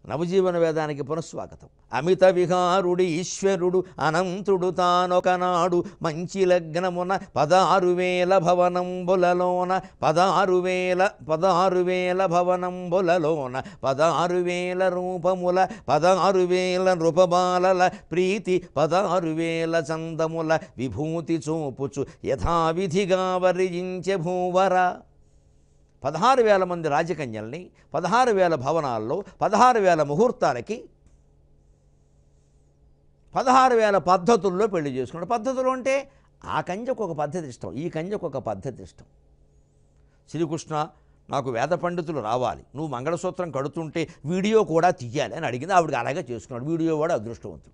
నవజీవన వేదానికి పునఃస్వాగతం అమిత విహారుడి ఈశ్వరుడు అనంతుడు తానొకనాడు మంచి లగ్నమున పదహారు వేల భవనంబులలోన పదహారు వేల పదహారు వేల భవనంబులలోన పదహారు వేల రూపముల పదహారు వేల నృపబాలల ప్రీతి పదహారు వేల చందముల విభూతి చూపుచు యథావిధిగా వరించే భూవర పదహారు వేల మంది రాజకన్యల్ని పదహారు వేల భవనాల్లో పదహారు వేల ముహూర్తాలకి పదహారు వేల పద్ధతుల్లో పెళ్లి చేసుకున్నాడు పద్ధతులు అంటే ఆ కంజకు ఒక పద్ధతి ఇష్టం ఈ కంజకు ఒక పద్ధతి ఇష్టం శ్రీకృష్ణ నాకు వేద పండితులు రావాలి నువ్వు మంగళసూత్రం కడుతుంటే వీడియో కూడా తీయాలి అని అడిగింది ఆవిడకి అలాగే చేసుకున్నాడు వీడియో కూడా అదృష్టవంతుడు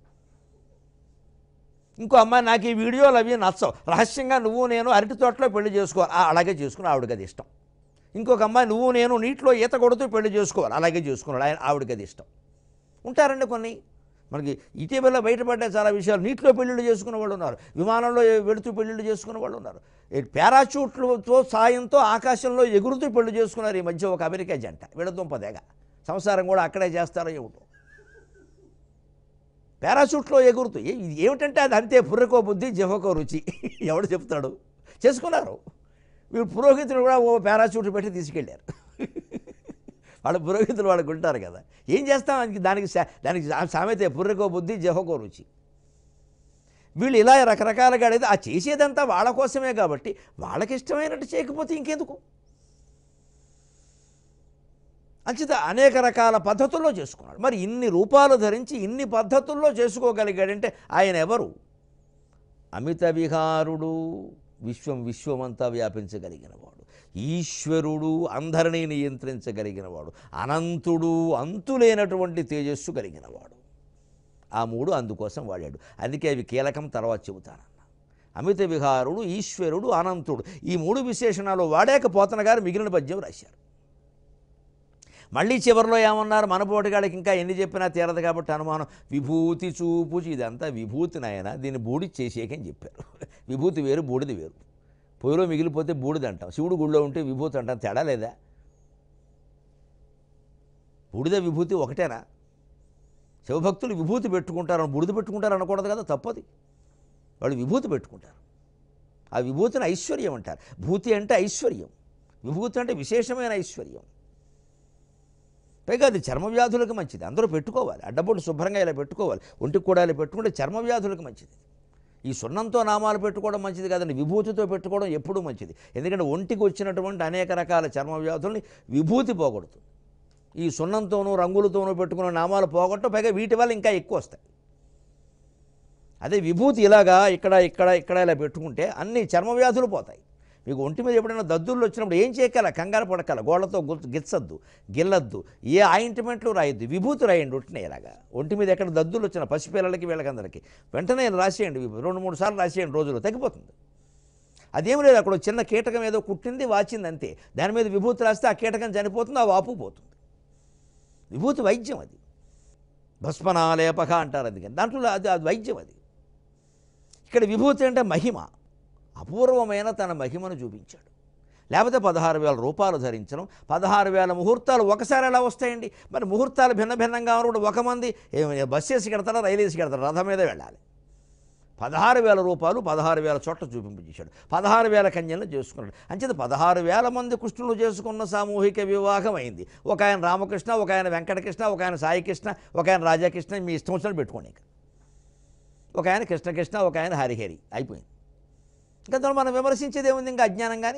ఇంకో అమ్మాయి నాకు ఈ వీడియోలు అవి నచ్చవు రహస్యంగా నువ్వు నేను అరటి తోటలో పెళ్లి చేసుకోవాలి ఆ, అలాగే చేసుకుని ఆవిడకి అది ఇష్టం ఇంకొక అమ్మాయి నువ్వు నేను నీటిలో ఈత కొడుతూ పెళ్లి చేసుకోవాలి అలాగే చేసుకున్నాడు ఆయన ఆవిడకి అది ఇష్టం ఉంటారండి కొన్ని మనకి ఇటీవల బయటపడ్డ చాలా విషయాలు నీటిలో పెళ్ళిళ్ళు చేసుకున్న వాళ్ళు ఉన్నారు విమానంలో వెళుతూ పెళ్ళిళ్ళు చేసుకున్న వాళ్ళు ఉన్నారు ఈ పారాచూట్లతో సాయంతో ఆకాశంలో ఎగురుతూ పెళ్లి చేసుకున్నారు ఈ మధ్య ఒక అమెరికా జంట విడదుంప దేగ సంసారం కూడా అక్కడే చేస్తారో ఏమిటో పారాచూట్లో ఎగురుతూ ఏ- ఇది ఏమిటంటే అది అంతే పుర్రకో బుద్ధి జహకో రుచి ఎవడు చెప్తాడు చేసుకున్నారు వీళ్ళు పురోహితులు కూడా ఓ పారాచూట్ పెట్టి తీసుకెళ్ళారు వాళ్ళ పురోహితులు వాళ్ళకు ఉంటారు కదా ఏం చేస్తాం దానికి దానికి సా- దానికి సా- సామెత పుర్రకో బుద్ధి జహకో రుచి వీళ్ళు ఇలా రకరకాలుగా అడిగితే ఆ చేసేదంతా వాళ్ళ కోసమే కాబట్టి వాళ్ళకి ఇష్టమైనట్టు చేయకపోతే ఇంకెందుకు అంచేత అనేక రకాల పద్ధతుల్లో చేసుకున్నాడు మరి ఇన్ని రూపాలు ధరించి ఇన్ని పద్ధతుల్లో చేసుకోగలిగాడంటే ఆయన ఎవరు అమిత విహారుడు విశ్వం విశ్వమంతా వ్యాపించగలిగినవాడు ఈశ్వరుడు అందరినీ నియంత్రించగలిగినవాడు అనంతుడు అంతులేనటువంటి తేజస్సు కలిగినవాడు ఆ మూడు అందుకోసం వాడాడు అందుకే అవి కీలకం తర్వాత చెబుతానన్న అమిత విహారుడు ఈశ్వరుడు అనంతుడు ఈ మూడు విశేషణాలు వాడాక పోతన గారు మిగిలిన పద్యం రాశారు మళ్ళీ చివరిలో ఏమన్నారు మన పోటీగాళ్ళకి ఇంకా ఎన్ని చెప్పినా తీరదు కాబట్టి అనుమానం విభూతి చూపుచి ఇదంతా విభూతి నాయన దీన్ని బూడి చేసేకని చెప్పారు విభూతి వేరు బూడిది వేరు పొయ్యిలో మిగిలిపోతే బూడిద అంటాం శివుడు గుడిలో ఉంటే విభూతి అంటాం తేడా లేదా బూడిద విభూతి ఒకటేనా శివభక్తులు విభూతి పెట్టుకుంటారు బుడిద పెట్టుకుంటారు అనకూడదు కదా తప్పది వాళ్ళు విభూతి పెట్టుకుంటారు ఆ విభూతిని ఐశ్వర్యం అంటారు భూతి అంటే ఐశ్వర్యం విభూతి అంటే విశేషమైన ఐశ్వర్యం పైగా అది చర్మ వ్యాధులకు మంచిది అందరూ పెట్టుకోవాలి అడ్డబొట్టు శుభ్రంగా ఇలా పెట్టుకోవాలి ఒంటికి కూడా ఇలా పెట్టుకుంటే చర్మ వ్యాధులకు మంచిది ఈ సున్నంతో నామాలు పెట్టుకోవడం మంచిది కాదండి విభూతితో పెట్టుకోవడం ఎప్పుడూ మంచిది ఎందుకంటే ఒంటికి వచ్చినటువంటి అనేక రకాల చర్మ వ్యాధుల్ని విభూతి పోగొడుతుంది ఈ సున్నంతోనూ రంగులతోనూ పెట్టుకున్న నామాలు పోగొట్టడం పైగా వీటి వల్ల ఇంకా ఎక్కువ వస్తాయి అదే విభూతి ఇలాగా ఇక్కడ ఇక్కడ ఇక్కడ ఇలా పెట్టుకుంటే అన్ని చర్మ వ్యాధులు పోతాయి మీకు ఒంటి మీద ఎప్పుడైనా దద్దుర్లు వచ్చినప్పుడు ఏం చేయగల కంగారు పడకల గోళ్ళతో గుర్తు గిచ్చద్దు గిల్లద్దు ఏ ఆయింట్మెంట్లు రాయొద్దు విభూతి రాయండి ఒంటిని ఇలాగా ఒంటి మీద ఎక్కడ దద్దులు వచ్చిన పసిపిల్లలకి వీళ్ళకందరికీ వెంటనే రాసేయండి విభూతి. రెండు మూడు సార్లు రాసేయండి రోజులు తగ్గిపోతుంది అదేం లేదు అక్కడ ఒక చిన్న కీటకం ఏదో కుట్టింది వాచింది అంతే దాని మీద విభూతి రాస్తే ఆ కీటకం చనిపోతుంది ఆ వాపు పోతుంది విభూతి వైద్యం అది భస్మనాలేపక అంటారు అది దాంట్లో అది అది వైద్యం అది ఇక్కడ విభూతి అంటే మహిమ అపూర్వమైన తన మహిమను చూపించాడు లేకపోతే పదహారు వేల రూపాయలు ధరించడం పదహారు వేల ముహూర్తాలు ఒకసారి ఎలా వస్తాయండి మరి ముహూర్తాలు భిన్న భిన్నంగా ఉన్నప్పుడు ఒక మంది ఏ- బస్సు వేసి కడతారా రైలు వేసి కడతారా రథం మీద వెళ్ళాలి పదహారు వేల రూపాయలు పదహారు వేల చోట్ల చూపింపజేశాడు పదహారు వేల కన్యలను చేసుకున్నాడు అంచేత పదహారు వేల మంది కృష్ణులు చేసుకున్న సామూహిక వివాహం అయింది ఒక ఆయన రామకృష్ణ ఒక ఆయన వెంకటకృష్ణ ఒక ఆయన సాయికృష్ణ ఒక ఆయన రాజాకృష్ణ మీ ఇష్టం వచ్చినట్టు పెట్టుకోండి ఇక. ఒక ఆయన కృష్ణకృష్ణ ఒక ఆయన హరిహరి అయిపోయింది ఇంకా దాన్ని మనం విమర్శించేది ఏముంది ఇంకా అజ్ఞానంగానే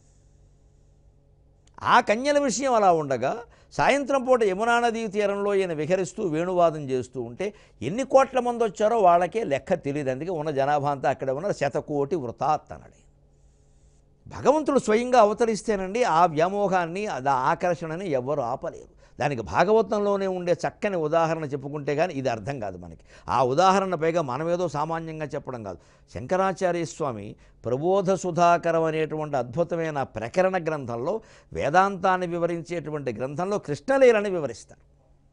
ఆ కన్యల విషయం అలా ఉండగా సాయంత్రం పూట యమునా నదీ తీరంలో ఈయన విహరిస్తూ వేణువాదం చేస్తూ ఉంటే ఎన్ని కోట్ల మంది వచ్చారో వాళ్ళకే లెక్క తెలియదు అందుకే ఉన్న జనాభా అంతా అక్కడ ఉన్న శతకోటి వృతాత్ అన్నాడు భగవంతుడు స్వయంగా అవతరిస్తేనండి ఆ వ్యామోహాన్ని ఆ ఆకర్షణని ఎవ్వరు ఆపలేరు దానికి భాగవతంలోనే ఉండే చక్కని ఉదాహరణ చెప్పుకుంటే కానీ ఇది అర్థం కాదు మనకి ఆ ఉదాహరణ పైగా మనమేదో సామాన్యంగా చెప్పడం కాదు శంకరాచార్య స్వామి ప్రబోధ సుధాకరం అనేటువంటి అద్భుతమైన ప్రకరణ గ్రంథంలో వేదాంతాన్ని వివరించేటువంటి గ్రంథంలో కృష్ణలీలని వివరిస్తారు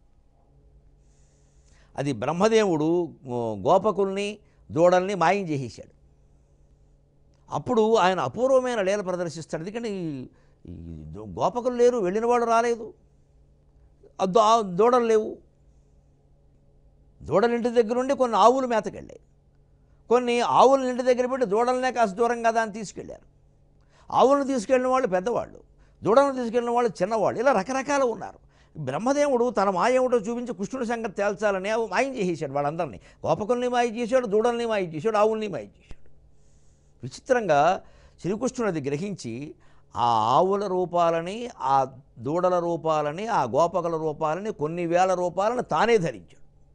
అది బ్రహ్మదేవుడు ఓ, గోపకుల్ని దూడల్ని మాయం చేసేసాడు అప్పుడు ఆయన అపూర్వమైన లీల ప్రదర్శిస్తాడు ఎందుకంటే ఈ ఈ గోపకులు లేరు వెళ్ళిన వాళ్ళు రాలేదు ఆ దో- ఆ దూడలు లేవు దూడల ఇంటి దగ్గర ఉండి కొన్ని ఆవులు మేతకెళ్ళాయి కొన్ని ఆవుల ఇంటి దగ్గర పెట్టి దూడలనే కాస్త దూరం కదా అని తీసుకెళ్ళారు ఆవులను తీసుకెళ్ళిన వాళ్ళు పెద్దవాళ్ళు దూడలను తీసుకెళ్ళిన వాళ్ళు చిన్నవాళ్ళు ఇలా రకరకాలు ఉన్నారు బ్రహ్మదేవుడు తన మాయేమిటో చూపించి కృష్ణుడి సంగతి తేల్చాలని అవి మాయం చేసేసాడు వాళ్ళందరినీ గోపకుల్ని మాయం చేశాడు దూడల్ని మాయం చేశాడు ఆవుల్ని మాయం చేశాడు విచిత్రంగా శ్రీకృష్ణుడు అది గ్రహించి ఆ ఆవుల రూపాలని ఆ దూడల రూపాలని ఆ గోపకుల రూపాలని కొన్ని వేల రూపాలను తానే ధరించాడు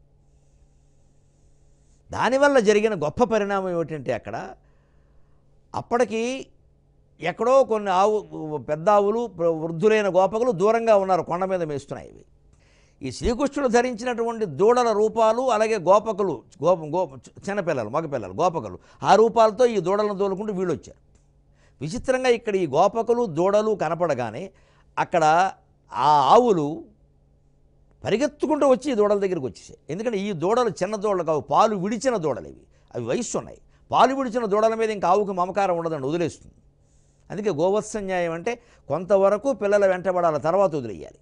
దానివల్ల జరిగిన గొప్ప పరిణామం ఏమిటంటే అక్కడ అప్పటికి ఎక్కడో కొన్ని ఆవు పెద్ద ఆవులు వృద్ధులైన గోపకులు దూరంగా ఉన్నారు కొండ మీద మేస్తున్నాయి ఇవి ఈ శ్రీకృష్ణుడు ధరించినటువంటి దూడల రూపాలు అలాగే గోపకులు గోప గో చిన్నపిల్లలు మగపిల్లలు గోపకులు ఆ రూపాలతో ఈ దూడలను తోలుకుంటూ వీళ్ళు వచ్చారు విచిత్రంగా ఇక్కడ ఈ గోపకులు దూడలు కనపడగానే అక్కడ ఆ ఆవులు పరిగెత్తుకుంటూ వచ్చి ఈ దూడల దగ్గరికి వచ్చేసాయి ఎందుకంటే ఈ దూడలు చిన్న దూడలు కావు పాలు విడిచిన దూడలు ఇవి అవి వయస్సు ఉన్నాయి పాలు విడిచిన దూడల మీద ఇంకా ఆవుకి మమకారం ఉండదండి వదిలేస్తుంది అందుకే గోవత్స న్యాయం అంటే కొంతవరకు పిల్లల వెంటబడాల తర్వాత వదిలేయాలి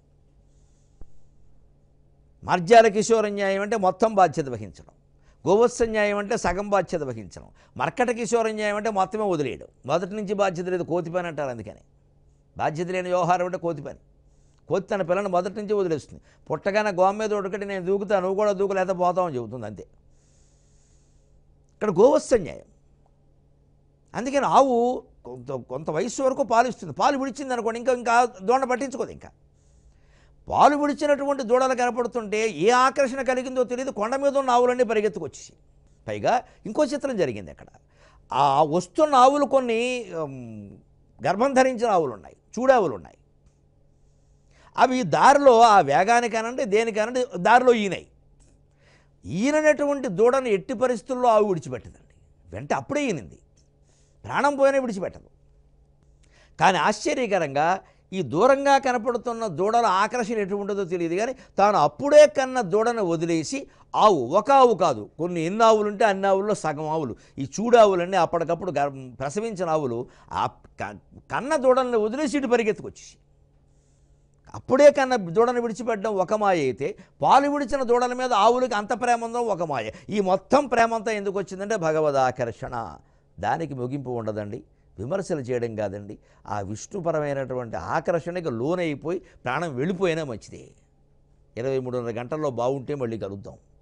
మార్జాల కిశోర న్యాయం అంటే మొత్తం బాధ్యత వహించడం గోవత్స న్యాయం అంటే సగం బాధ్యత వహించడం మర్కట కిశోర న్యాయం అంటే మొత్తమే వదిలేయడం మొదటి నుంచి బాధ్యత లేదు కోతి పని అంటారు అందుకని బాధ్యత లేని వ్యవహారం అంటే కోతి పని కోతి తన పిల్లని మొదటి నుంచి వదిలేస్తుంది పుట్టగానే గోమ మీద ఉడకటి నేను దూకుతా నువ్వు కూడా దూకలేత పోతామని చెబుతుంది అంతే ఇక్కడ గోవత్స న్యాయం అందుకని ఆవు కొంత కొంత వయస్సు వరకు పాలు ఇస్తుంది పాలు విడిచింది అనుకోండి ఇంకా ఇంకా దూడ పట్టించుకోదు ఇంకా పాలు విడిచినటువంటి దూడలు కనపడుతుంటే ఏ ఆకర్షణ కలిగిందో తెలియదు కొండ మీద ఉన్న ఆవులన్నీ పరిగెత్తుకొచ్చేసి పైగా ఇంకో చిత్రం జరిగింది అక్కడ ఆ వస్తున్న ఆవులు కొన్ని ఉమ్, గర్భం ధరించిన ఆవులు ఉన్నాయి చూడావులు ఉన్నాయి అవి దారిలో ఆ వేగానికానండి దేనికానండి దారిలో ఈనాయి ఈననటువంటి దూడను ఎట్టి పరిస్థితుల్లో ఆవు విడిచిపెట్టదండి వెంట అప్పుడే ఈనింది ప్రాణం పోయినా విడిచిపెట్టదు కానీ ఆశ్చర్యకరంగా ఈ దూరంగా కనపడుతున్న దూడల ఆకర్షణ ఎటువంటిదో తెలియదు కానీ తాను అప్పుడే కన్న దూడను వదిలేసి ఆవు ఒక ఆవు కాదు కొన్ని ఎన్ని ఆవులు ఉంటే అన్ని ఆవుల్లో సగం ఆవులు ఈ చూడావులన్నీ అప్పటికప్పుడు గర్భ ప్రసవించిన ఆవులు ఆ క- కన్న దూడల్ని వదిలేసి ఇటు పరిగెత్తుకొచ్చేసి అప్పుడే కన్నా దూడను విడిచిపెట్టడం ఒక మాయ అయితే పాలు విడిచిన దూడల మీద ఆవులకి అంత ప్రేమ ఉందో ఒక మాయ ఈ మొత్తం ప్రేమంతా ఎందుకు వచ్చిందంటే భగవదాకర్షణ దానికి ముగింపు ఉండదండి విమర్శలు చేయడం కాదండి ఆ విష్ణుపరమైనటువంటి ఆకర్షణకి లోనైపోయి ప్రాణం వెళ్ళిపోయినా మంచిదే ఇరవై మూడున్నర గంటల్లో బాగుంటే మళ్ళీ కలుద్దాం